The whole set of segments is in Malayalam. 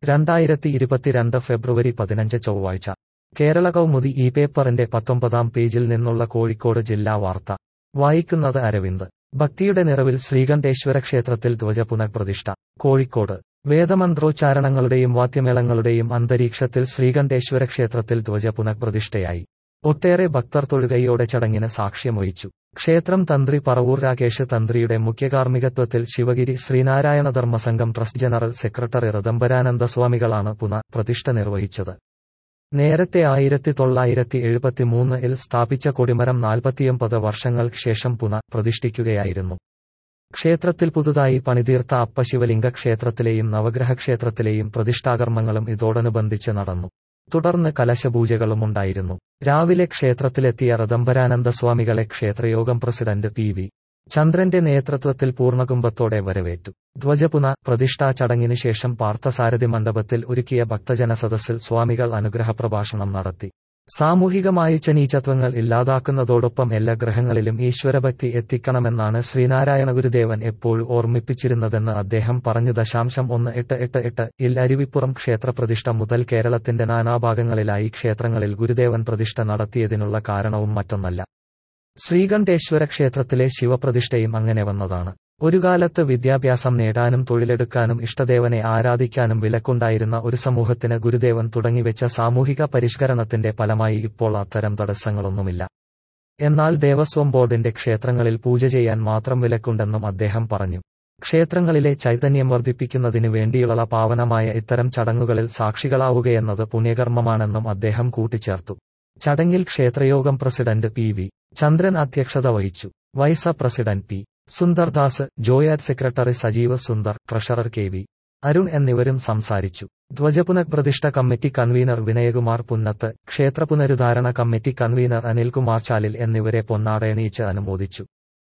രണ്ടായിരത്തി ഇരുപത്തിരണ്ട് ഫെബ്രുവരി പതിനഞ്ച് ചൊവ്വാഴ്ച കേരള കൗമുദി ഈ പേപ്പറിന്റെ പത്തൊമ്പതാം പേജിൽ നിന്നുള്ള കോഴിക്കോട് ജില്ലാ വാർത്ത വായിക്കുന്നത് അരവിന്ദ് ഭക്തിയുടെ നിറവിൽ ശ്രീകണ്ഠേശ്വര ക്ഷേത്രത്തിൽ ധ്വജ പുനഃപ്രതിഷ്ഠ കോഴിക്കോട് വേദമന്ത്രോച്ചാരണങ്ങളുടെയും വാദ്യമേളങ്ങളുടെയും അന്തരീക്ഷത്തിൽ ശ്രീകണ്ഠേശ്വര ക്ഷേത്രത്തിൽ ധ്വജ പുനഃപ്രതിഷ്ഠയായി ഒട്ടേറെ ഭക്തർ തൊഴുകയോടെ ചടങ്ങിന് സാക്ഷ്യമൊഹിച്ചു ക്ഷേത്രം തന്ത്രി പറവൂർ രാകേഷ് തന്ത്രിയുടെ മുഖ്യകാർമ്മികത്വത്തിൽ Sivagiri Sreenarayana Dharmasangham trust general secretary Rithambharananda സ്വാമികളാണ് പുനഃ പ്രതിഷ്ഠ നിർവഹിച്ചത് നേരത്തെ ആയിരത്തി തൊള്ളായിരത്തി എഴുപത്തിമൂന്നിൽ സ്ഥാപിച്ച കൊടിമരം നാൽപ്പത്തിയൊമ്പത് വർഷങ്ങൾക്ക് ശേഷം പുനഃ പ്രതിഷ്ഠിക്കുകയായിരുന്നു ക്ഷേത്രത്തിൽ പുതുതായി പണിതീർത്ത അപ്പശിവലിംഗ ക്ഷേത്രത്തിലെയും നവഗ്രഹ ക്ഷേത്രത്തിലെയും പ്രതിഷ്ഠാകർമ്മങ്ങളും ഇതോടനുബന്ധിച്ച് നടന്നു തുടർന്ന് കലശപൂജകളും ഉണ്ടായിരുന്നു രാവിലെ ക്ഷേത്രത്തിലെത്തിയ ഋതംബരാനന്ദ സ്വാമികളെ ക്ഷേത്രയോഗം പ്രസിഡന്റ് പി വി ചന്ദ്രന്റെ നേതൃത്വത്തിൽ പൂർണ്ണകുംഭത്തോടെ വരവേറ്റു ധ്വജപുന പ്രതിഷ്ഠാ ചടങ്ങിന് ശേഷം പാർത്ഥസാരഥി മണ്ഡപത്തിൽ ഒരുക്കിയ ഭക്തജന സദസ്സിൽ സ്വാമികൾ അനുഗ്രഹ പ്രഭാഷണം നടത്തി സാമൂഹികമായ ചനീചത്വങ്ങൾ ഇല്ലാതാക്കുന്നതോടൊപ്പം എല്ലാ ഗ്രഹങ്ങളിലും ഈശ്വരഭക്തി എത്തിക്കണമെന്നാണ് ശ്രീനാരായണ ഗുരുദേവൻ എപ്പോഴും ഓർമ്മിപ്പിച്ചിരുന്നതെന്ന് അദ്ദേഹം പറഞ്ഞു ദശാംശം ഒന്ന് എട്ട് എട്ട് എട്ട് ഇൽ അരുവിപ്പുറം ക്ഷേത്രപ്രതിഷ്ഠ മുതൽ കേരളത്തിന്റെ നാനാഭാഗങ്ങളിലായി ക്ഷേത്രങ്ങളിൽ ഗുരുദേവൻ പ്രതിഷ്ഠ നടത്തിയതിനുള്ള കാരണവും മറ്റൊന്നല്ല ശ്രീകണ്ഠേശ്വര ക്ഷേത്രത്തിലെ ശിവപ്രതിഷ്ഠയും അങ്ങനെ വന്നതാണ് ഒരു കാലത്ത് വിദ്യാഭ്യാസം നേടാനും തൊഴിലെടുക്കാനും ഇഷ്ടദേവനെ ആരാധിക്കാനും വിലക്കുണ്ടായിരുന്ന ഒരു സമൂഹത്തിന് ഗുരുദേവൻ തുടങ്ങിവെച്ച സാമൂഹിക പരിഷ്കരണത്തിന്റെ ഫലമായി ഇപ്പോൾ അത്തരം തടസ്സങ്ങളൊന്നുമില്ല എന്നാൽ ദേവസ്വം ബോർഡിന്റെ ക്ഷേത്രങ്ങളിൽ പൂജ ചെയ്യാൻ മാത്രം വിലക്കുണ്ടെന്നും അദ്ദേഹം പറഞ്ഞു ക്ഷേത്രങ്ങളിലെ ചൈതന്യം വർദ്ധിപ്പിക്കുന്നതിനു വേണ്ടിയുള്ള പാവനമായ ഇത്തരം ചടങ്ങുകളിൽ സാക്ഷികളാവുകയെന്നത് പുണ്യകർമ്മമാണെന്നും അദ്ദേഹം കൂട്ടിച്ചേർത്തു ചടങ്ങിൽ ക്ഷേത്രയോഗം പ്രസിഡന്റ് പി വി ചന്ദ്രൻ അധ്യക്ഷത വഹിച്ചു vice president P Sundardas joint secretary Sajeev Sundar treasurer K V Arun എന്നിവരും സംസാരിച്ചു ധ്വജപുനഃപ്രതിഷ്ഠ കമ്മിറ്റി കൺവീനർ വിനയകുമാർ പുന്നത്ത് ക്ഷേത്ര പുനരുദ്ധാരണ കമ്മിറ്റി കൺവീനർ അനിൽകുമാർ ചാലിൽ എന്നിവരെ പൊന്നാടയണിയിച്ച് അനുമോദിച്ചു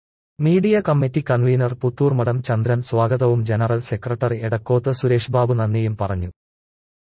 media committee convener Puthoormadam Chandran സ്വാഗതവും ജനറൽ സെക്രട്ടറി എടക്കോത്ത് സുരേഷ് ബാബു നന്ദിയും പറഞ്ഞു